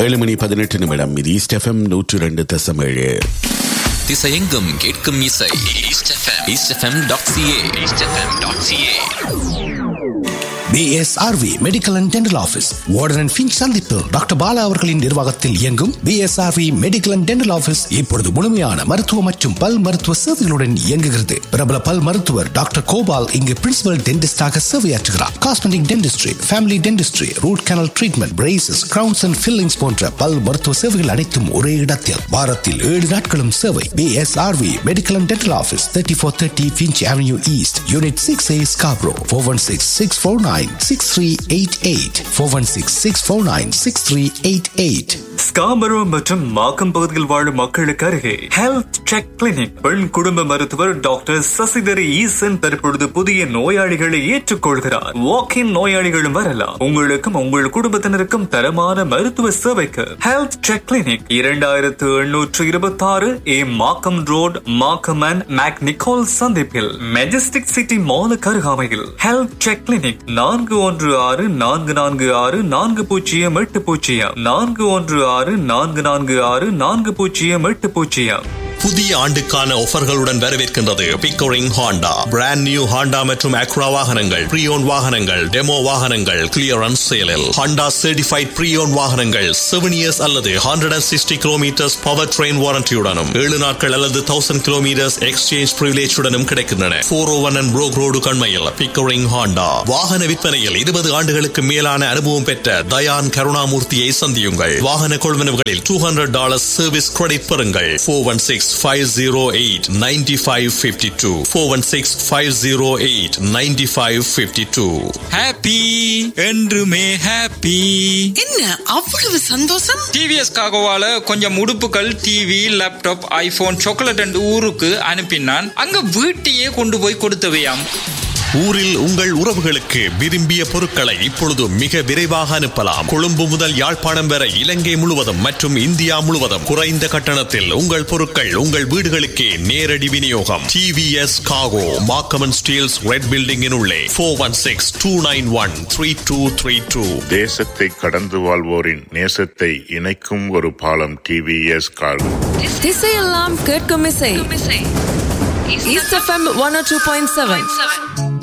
ஏழு மணி பதினெட்டு நிமிடம் இது ஈஸ்ட் எஃப்எம் நூற்று ரெண்டு தசம் ஏழு திசையெங்கும் கேட்கும் இசை east FM east FM dot CA east FM dot CA BSRV medical and dental office Warden and Finch சந்திப்பு டாக்டர் பாலா அவர்களின் நிர்வாகத்தில் இயங்கும் BSRV medical and dental office இப்பொழுது முழுமையான மருத்துவ மற்றும் பல் மருத்துவ சேவைகளுடன் இயங்குகிறது பிரபல பல் மருத்துவர் டாக்டர் கோபால் இங்கு பிரின்சிபல் டென்டிஸ்டாக சேவையாற்றுகிறார் cosmetic dentistry family dentistry root canal treatment braces crowns and fillings போன்ற பல் மருத்துவ சேவைகள் அனைத்தும் ஒரே இடத்தில் வாரத்தில் ஏழு நாட்களும் சேவை BSRV medical and dental office thirty four thirty Finch avenue east unit six A Scarborough four one six six four nine six three eight eight four one six six four nine six three eight eight Scarborough மற்றும் Markham பகுதியில் வாழும் மக்களுக்கு அருகே health check clinic பெண் குடும்ப மருத்துவர் doctor Sasidhari ஈசன் தற்பொழுது புதிய நோயாளிகளை ஏற்றுக்கொள்கிறார் வாக் இன் நோயாளிகளும் வரலாம் உங்களுக்கும் உங்கள் குடும்பத்தினருக்கும் தரமான மருத்துவ சேவைக்கு ஹெல்த் செக் கிளினிக் இரண்டாயிரத்து எண்ணூற்று இருபத்தி ஆறு A Markham road Markham and McNicoll சந்திப்பில் மெஜஸ்டிக் சிட்டி மாலுக்கு அருகாமையில் ஹெல்த் செக் கிளினிக் நான்கு ஒன்று ஆறு நான்கு நான்கு ஆறு நான்கு பூஜ்ஜியம் எட்டு பூஜ்ஜியம் நான்கு ஒன்று ஆறு நான்கு நான்கு ஆறு நான்கு பூஜ்ஜியம் எட்டு பூஜ்ஜியம் புதிய ஆண்டுக்கான ஆஃபர்களுடன் வரவேற்கின்றது Pickering Honda brand new Honda மற்றும் அக்ரா வாகனங்கள் ப்ரீயோன் வாகனங்கள் டெமோ வாகனங்கள் கிளியரன்ஸ் சேலில் ஹாண்டா சர்டிஃபைட் ப்ரீயோன் வாகனங்கள் செவன் இயர்ஸ் அல்லது hundred and sixty kilometres power train வாரண்டியுடனும் ஏழு நாட்கள் அல்லது தௌசண்ட் கிலோமீட்டர்ஸ் எக்ஸ்சேஞ்ச் பிரிவிலேஜுடனும் கிடைக்கின்றன four oh one and Brock road கண்மையில் பிக்கோரிங் ஹாண்டா வாகன விற்பனையில் இருபது ஆண்டுகளுக்கு மேலான அனுபவம் பெற்ற தயான் கருணாமூர்த்தியை சந்தியுங்கள் வாகன கொள்வனவுகளில் two hundred dollar service credit பெறுங்கள் ஃபோர் ஒன் சிக்ஸ் 508 9552 416 508 9552 ஹாப்பி என்றுமே ஹாப்பி என்ன அவ்வளவு சந்தோஷம் டிவிஎஸ் காகோவால கொஞ்சம் உடுப்புகள் TV laptop iPhone chocolate and ஊருக்கு அனுப்பினான் அங்க வீட்டையே கொண்டு போய் கொடுத்தவையாம் ஊரில் உங்கள் உறவுகளுக்கு விரும்பிய பொருட்களை இப்பொழுது மிக விரைவாக அனுப்பலாம் கொழும்பு முதல் யாழ்ப்பாணம் வரை இலங்கை முழுவதும் மற்றும் இந்தியா முழுவதும் குறைந்த கட்டணத்தில் உங்கள் பொருட்கள் உங்கள் வீடுகளுக்கே நேரடி விநியோகம் டிவிஎஸ் காகோ மாக்கமன் ஸ்டீல்ஸ் ரெட் பில்டிங்கின் உள்ளே four one six two nine one three two three two தேசத்தை கடந்து வாழ்வோரின் நேசத்தை இணைக்கும் ஒரு பாலம் டிவிஎஸ் கார்கோ திசையெல்லாம் கேட்கும் இசை east FM one two point seven